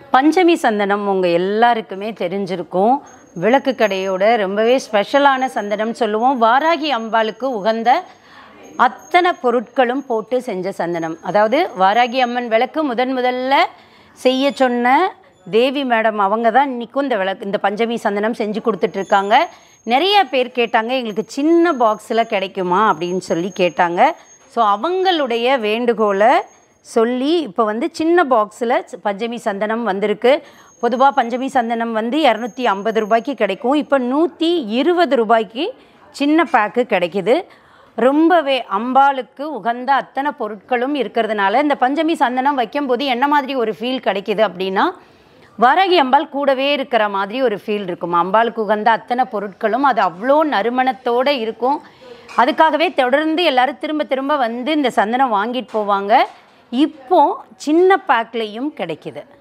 பஞ்சமி சந்தனம் உங்கள் எல்லாருக்குமே தெரிஞ்சிருக்கும் விளக்கு கடையோட ரொம்பவே ஸ்பெஷலான சந்தனம் சொல்லுவோம் வாராகி அம்பாளுக்கு உகந்த அத்தனை பொருட்களும் போட்டு செஞ்ச சந்தனம் அதாவது வாராகி அம்மன் விளக்கு முதன் முதல்ல செய்ய சொன்ன தேவி மேடம் அவங்க தான் இன்றைக்கும் இந்த விளக்கு இந்த பஞ்சமி சந்தனம் செஞ்சு கொடுத்துட்ருக்காங்க நிறைய பேர் கேட்டாங்க எங்களுக்கு சின்ன பாக்ஸில் கிடைக்குமா அப்படின்னு சொல்லி கேட்டாங்க ஸோ அவங்களுடைய வேண்டுகோளை சொல்லி இப்போ வந்து சின்ன பாக்ஸில் பஞ்சமி சந்தனம் வந்திருக்கு பொதுவாக பஞ்சமி சந்தனம் வந்து இரநூத்தி ஐம்பது ரூபாய்க்கு கிடைக்கும் இப்போ நூற்றி இருபது ரூபாய்க்கு சின்ன பேக்கு கிடைக்குது ரொம்பவே அம்பாளுக்கு உகந்த அத்தனை பொருட்களும் இருக்கிறதுனால இந்த பஞ்சமி சந்தனம் வைக்கும்போது என்ன மாதிரி ஒரு ஃபீல் கிடைக்குது அப்படின்னா வாராகி அம்பாள் கூடவே இருக்கிற மாதிரி ஒரு ஃபீல் இருக்கும் அம்பாளுக்கு உகந்த அத்தனை பொருட்களும் அது அவ்வளோ நறுமணத்தோடு இருக்கும் அதுக்காகவே தொடர்ந்து எல்லாரும் திரும்ப திரும்ப வந்து இந்த சந்தனம் வாங்கிட்டு போவாங்க இப்போ சின்ன பேக்லேயும் கிடைக்குது